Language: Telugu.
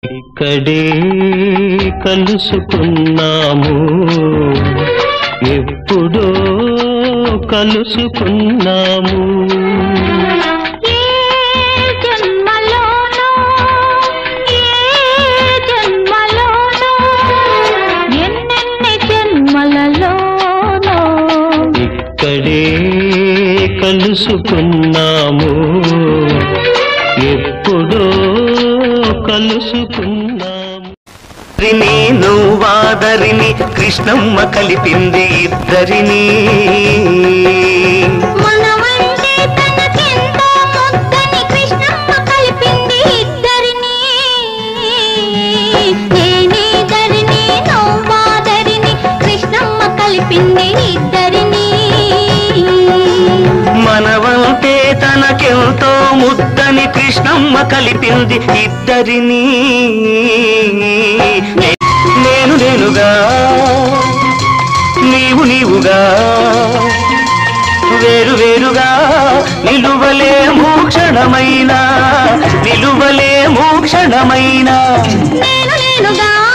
ఇక్కడే కలుసుకున్నాము ఎప్పుడో కలుసుకున్నాము ఏ జన్మలోనో ఏ జన్మలోనో ఎన్నెన్ని జన్మలలోనో ఇక్కడే కలుసుకున్నాము ఎప్పుడో కలుసుకున్నాము రిని నువ్వాదరిని కృష్ణమ్మ కలిపింది ఇద్దరిని మనమంటే తనకెంతో ముద్దని కృష్ణమ్మ కలిపింది ఇద్దరిని నేనేదరిని నవ్వాదరిని కృష్ణమ్మ కలిపింది ఇద్దరిని మనవంటే తనకెంతో ముద్దని కృష్ణమ్మ కలిపింది ఇద్దరిని నేను నేనుగా నీవు నీవుగా వేరు వేరుగా నిలువలే మూక్షణమైన నిలువలే మూక్షణమైన నేను నేనుగా